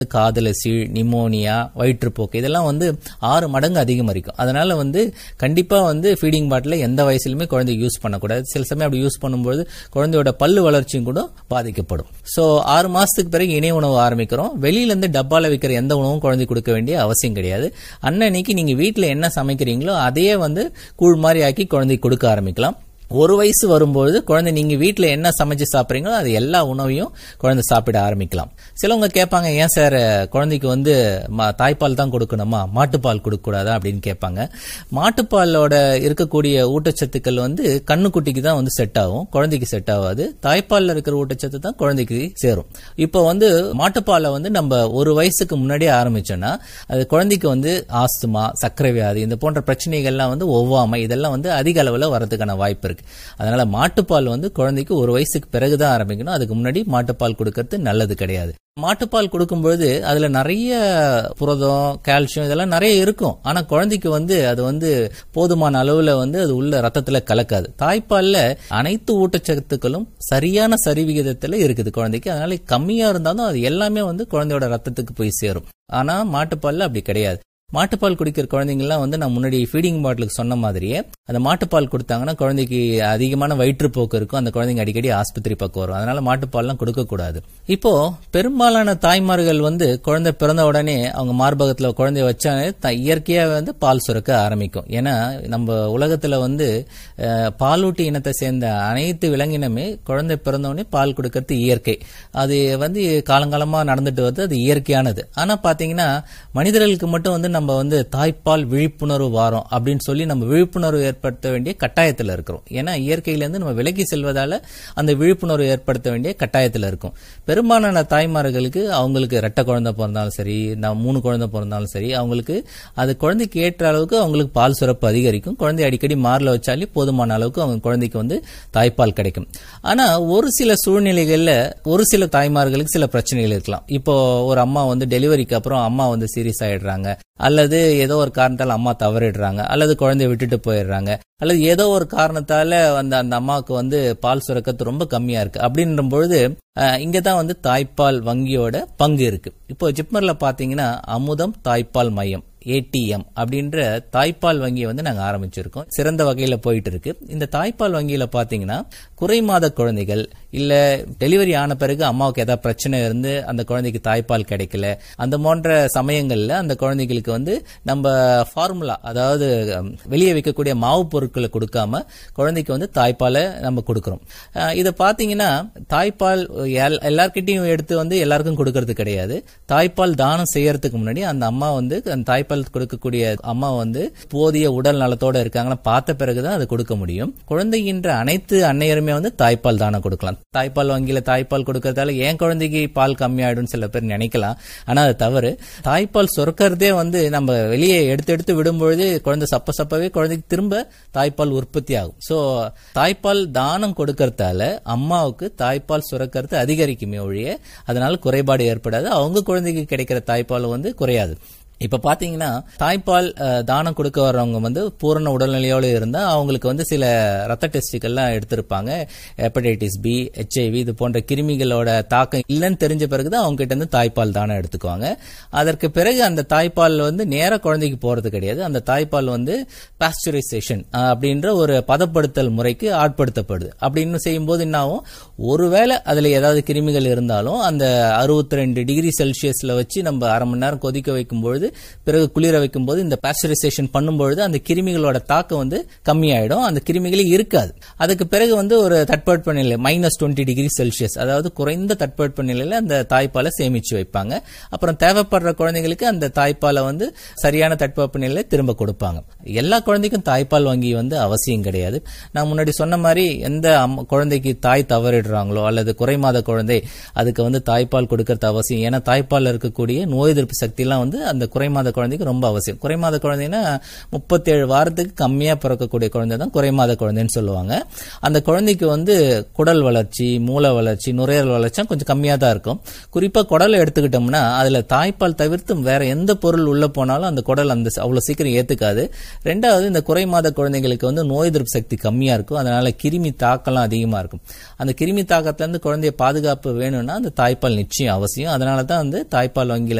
காதல சீழ் நிமோனியா வயிற்றுப்போக்கு இதெல்லாம் வந்து ஆறு மடங்கு அதிகமரிக்கும் அதனால வந்து கண்டிப்பா வந்து ஃபீடிங் பாட்டில எந்த வயசுலயுமே குழந்தை யூஸ் பண்ணக்கூடாது சில சமயம் அப்படி யூஸ் பண்ணும்போது குழந்தையோட பல்லு வளர்ச்சியும் கூட பாதிக்கப்படும் சோ ஆறு மாசத்துக்கு பிறகு இணை உணவு ஆரம்பிக்கிறோம் வெளியில இருந்து டப்பால விற்கிற எந்த உணவும் குழந்தை கொடுக்க வேண்டிய அவசியம் கிடையாது அன்னன்னைக்கு நீங்க வீட்டுல என்ன சமைக்கிறீங்களோ அதையே வந்து கூழ் மாதிரி ஆக்கி குழந்தைக்கு கொடுக்க ஆரம்பிக்கலாம் ஒரு வயசு வரும்பொழுது குழந்தை நீங்க வீட்ல என்ன சமைச்சு சாப்பிடுறீங்களோ அது எல்லா உணவையும் குழந்தை சாப்பிட ஆரம்பிக்கலாம் சிலவங்க கேட்பாங்க ஏன் சார் குழந்தைக்கு வந்து ம- தாய்ப்பால் தான் கொடுக்கணுமா மாட்டுப்பால் கொடுக்க கூடாதா அப்படின்னு கேட்பாங்க மாட்டுப்பாலோட இருக்கக்கூடிய ஊட்டச்சத்துக்கள் வந்து கண்ணுக்குட்டிக்கு தான் வந்து செட் ஆகும் குழந்தைக்கு செட் ஆகாது தாய்ப்பால்ல இருக்கிற ஊட்டச்சத்து தான் குழந்தைக்கு சேரும் இப்போ வந்து மாட்டுப்பாலை வந்து நம்ம ஒரு வயசுக்கு முன்னாடியே ஆரம்பிச்சோம்னா அது குழந்தைக்கு வந்து ஆஸ்துமா சர்க்கரை வியாதி இந்த போன்ற பிரச்சனைகள்லாம் வந்து ஒவ்வாமை இதெல்லாம் வந்து அதிக அளவில் வரதுக்கான வாய்ப்பு இருக்கு அதனால மாட்டுப்பால் வந்து குழந்தைக்கு ஒரு வயசுக்கு பிறகுதான் ஆரம்பிக்கணும் அதுக்கு முன்னாடி மாட்டுப்பால் கொடுக்கறது நல்லது கிடையாது மாட்டுப்பால் கொடுக்கும்பொழுது அதுல நிறைய புரதம் கால்சியம் இதெல்லாம் நிறைய இருக்கும் ஆனா குழந்தைக்கு வந்து அது வந்து போதுமான அளவுல வந்து அது உள்ள ரத்தத்துல கலக்காது தாய்ப்பால்ல அனைத்து ஊட்டச்சத்துக்களும் சரியான சரிவிகிதத்துல இருக்குது குழந்தைக்கு அதனால கம்மியா இருந்தாலும் அது எல்லாமே வந்து குழந்தையோட ரத்தத்துக்கு போய் சேரும் ஆனா மாட்டுப்பால்ல அப்படி கிடையாது மாட்டுப்பால் குடிக்கிற குழந்தைங்கலாம் வந்து நான் முன்னாடி ஃபீடிங் பாட்டிலுக்கு சொன்ன மாதிரியே அந்த மாட்டுப்பால் கொடுத்தாங்கன்னா குழந்தைக்கு அதிகமான வயிற்றுப்போக்கு இருக்கும் அந்த குழந்தைங்க அடிக்கடி ஆஸ்பத்திரி பக்கம் வரும் அதனால மாட்டுப்பால்லாம் கொடுக்கக்கூடாது இப்போ பெரும்பாலான தாய்மார்கள் வந்து குழந்தை பிறந்த உடனே அவங்க மார்பகத்துல குழந்தைய வச்சாலே த- இயற்கையாவே வந்து பால் சுரக்க ஆரம்பிக்கும் ஏன்னா நம்ம உலகத்துல வந்து அஹ், பாலூட்டி இனத்தை சேர்ந்த அனைத்து விலங்கினமே குழந்தை பிறந்த உடனே பால் கொடுக்கறது இயற்கை அது வந்து காலங்காலமா நடந்துட்டு வருது அது இயற்கையானது ஆனா பாத்தீங்கன்னா மனிதர்களுக்கு மட்டும் வந்து நம்ம வந்து தாய்ப்பால் விழிப்புணர்வு வாரம் அப்படின்னு சொல்லி நம்ம விழிப்புணர்வு ஏற்படுத்த வேண்டிய கட்டாயத்துல இருக்கிறோம் ஏன்னா இயற்கையிலேருந்து நம்ம விலகி செல்வதால அந்த விழிப்புணர்வு ஏற்படுத்த வேண்டிய கட்டாயத்துல இருக்கும் பெரும்பாலான தாய்மார்களுக்கு அவங்களுக்கு ரெட்டை குழந்தை பிறந்தாலும் சரி நான் மூணு குழந்தை பிறந்தாலும் சரி அவங்களுக்கு அது குழந்தைக்கு ஏற்ற அளவுக்கு அவங்களுக்கு பால் சுரப்பு அதிகரிக்கும் குழந்தை அடிக்கடி மார்ல வச்சாலே போதுமான அளவுக்கு அவங்க குழந்தைக்கு வந்து தாய்ப்பால் கிடைக்கும் ஆனா ஒரு சில சூழ்நிலைகள்ல ஒரு சில தாய்மார்களுக்கு சில பிரச்சனைகள் இருக்கலாம் இப்போ ஒரு அம்மா வந்து டெலிவரிக்கு அப்புறம் அம்மா வந்து சீரியஸ் ஆயிடுறாங்க அல்லது ஏதோ ஒரு காரணத்தால் அம்மா தவறிடுறாங்க அல்லது குழந்தைய விட்டுட்டு போயிடுறாங்க அல்லது ஏதோ ஒரு காரணத்தால அந்த அந்த அம்மாவுக்கு வந்து பால் சுரக்கத்து ரொம்ப கம்மியா இருக்கு அப்படின்ற பொழுது அஹ், இங்கதான் வந்து தாய்ப்பால் வங்கியோட பங்கு இருக்கு இப்போ ஜிப்மர்ல பாத்தீங்கன்னா அமுதம் தாய்ப்பால் மையம் ஏடிஎம் அப்படின்ற தாய்ப்பால் வங்கியை வந்து நாங்க ஆரம்பிச்சிருக்கோம் சிறந்த வகையில போயிட்டு இருக்கு இந்த தாய்ப்பால் வங்கியில பாத்தீங்கன்னா குறை மாத குழந்தைகள் இல்ல டெலிவரி ஆன பிறகு அம்மாவுக்கு ஏதாவது பிரச்சனை இருந்து அந்த குழந்தைக்கு தாய்ப்பால் கிடைக்கல அந்த போன்ற சமயங்கள்ல அந்த குழந்தைகளுக்கு வந்து நம்ம ஃபார்முலா அதாவது ஹம், வெளியே வைக்கக்கூடிய மாவு பொருட்களை கொடுக்காம குழந்தைக்கு வந்து தாய்ப்பாலை நம்ம கொடுக்கிறோம் அஹ், இதை பாத்தீங்கன்னா தாய்ப்பால் எல்- எல்லார்கிட்டயும் எடுத்து வந்து எல்லாருக்கும் கொடுக்கறது கிடையாது தாய்ப்பால் தானம் செய்யறதுக்கு முன்னாடி அந்த அம்மா வந்து அந்த தாய்ப்பால் கொடுக்கக்கூடிய அம்மா வந்து போதிய உடல் நலத்தோட இருக்காங்கன்னா பார்த்த பிறகுதான் அது கொடுக்க முடியும் குழந்தைகின்ற அனைத்து அன்னையருமே வந்து தாய்ப்பால் தானம் கொடுக்கலாம் தாய்ப்பால் வங்கியில தாய்ப்பால் கொடுக்கறதால என் குழந்தைக்கு பால் கம்மியாயிடும் சில பேர் நினைக்கலாம் ஆனா அது தவறு தாய்ப்பால் சுரக்கிறதே வந்து நம்ம வெளியே எடுத்து எடுத்து விடும்பொழுது குழந்தை சப்ப சப்பவே குழந்தைக்கு திரும்ப தாய்ப்பால் உற்பத்தி ஆகும் சோ தாய்ப்பால் தானம் கொடுக்கறதால அம்மாவுக்கு தாய்ப்பால் சுரக்கிறது அதிகரிக்குமே ஒழிய அதனால குறைபாடு ஏற்படாது அவங்க குழந்தைக்கு கிடைக்கிற தாய்ப்பால் வந்து குறையாது இப்ப பாத்தீங்கன்னா தாய்ப்பால் அஹ், தானம் கொடுக்க வர்றவங்க வந்து பூரண உடல்நிலையோடு இருந்தா அவங்களுக்கு வந்து சில ரத்த டெஸ்டுகள்லாம் எடுத்திருப்பாங்க ஹெப்படைட்டிஸ் பி ஹெச்ஐவி இது போன்ற கிருமிகளோட தாக்கம் இல்லைன்னு தெரிஞ்ச பிறகுதான் அவங்க கிட்ட இருந்து தாய்ப்பால் தானம் எடுத்துக்குவாங்க அதற்கு பிறகு அந்த தாய்ப்பால் வந்து நேர குழந்தைக்கு போறது கிடையாது அந்த தாய்ப்பால் வந்து பாஸ்டரைசேஷன் அப்படின்ற ஒரு பதப்படுத்தல் முறைக்கு ஆட்படுத்தப்படுது அப்படின்னு செய்யும்போது என்ன ஆகும் ஒருவேளை அதுல ஏதாவது கிருமிகள் இருந்தாலும் அந்த அறுபத்தி ரெண்டு டிகிரி செல்சியஸ்ல வச்சு நம்ம அரை மணி நேரம் கொதிக்க வைக்கும் பொழுது பிறகு குளிர வைக்கும் போது இந்த பாஸ்டரைசேஷன் பண்ணும்பொழுது அந்த கிருமிகளோட தாக்கம் வந்து கம்மியாயிடும் அந்த கிருமிகளே இருக்காது அதுக்கு பிறகு வந்து ஒரு தட்பவெட்ப நிலை மைனஸ் டுவெண்ட்டி டிகிரி செல்சியஸ் அதாவது குறைந்த தட்பவெட்ப நிலையில அந்த தாய்ப்பாலை சேமிச்சு வைப்பாங்க அப்புறம் தேவைப்படுற குழந்தைங்களுக்கு அந்த தாய்ப்பாலை வந்து சரியான தட்பவெப்ப நிலையில திரும்ப கொடுப்பாங்க எல்லா குழந்தைக்கும் தாய்ப்பால் வங்கி வந்து அவசியம் கிடையாது நான் முன்னாடி சொன்ன மாதிரி எந்த அம்மா- குழந்தைக்கு தாய் தவறிடுறாங்களோ அல்லது குறைமாத குழந்தை அதுக்கு வந்து தாய்ப்பால் கொடுக்கறது அவசியம் ஏன்னா தாய்ப்பால்ல இருக்கக்கூடிய நோய் எதிர்ப்பு சக்தி எல்லாம் வந்து அந்த குறை குறைமாத குழந்தைக்கு ரொம்ப அவசியம் குறைமாத குழந்தைன்னா முப்பத்தேழு வாரத்துக்கு கம்மியா பிறக்கக்கூடிய குழந்தை தான் குறைமாத குழந்தைன்னு சொல்லுவாங்க அந்த குழந்தைக்கு வந்து குடல் வளர்ச்சி மூளை வளர்ச்சி நுரையீரல் வளர்ச்சி கொஞ்சம் கம்மியா தான் இருக்கும் குறிப்பா குடலை எடுத்துக்கிட்டோம்னா அதுல தாய்ப்பால் தவிர்த்து வேற எந்த பொருள் உள்ள போனாலும் அந்த குடல் அந்த அவ்வளவு சீக்கிரம் ஏத்துக்காது ரெண்டாவது இந்த குறைமாத குழந்தைங்களுக்கு வந்து நோய் எதிர்ப்பு சக்தி கம்மியா இருக்கும் அதனால கிருமி தாக்கம்லாம் அதிகமா இருக்கும் அந்த கிருமி தாக்கத்துல இருந்து குழந்தைய பாதுகாப்பு வேணும்னா அந்த தாய்ப்பால் நிச்சயம் அவசியம் அதனால தான் வந்து தாய்ப்பால் வங்கியில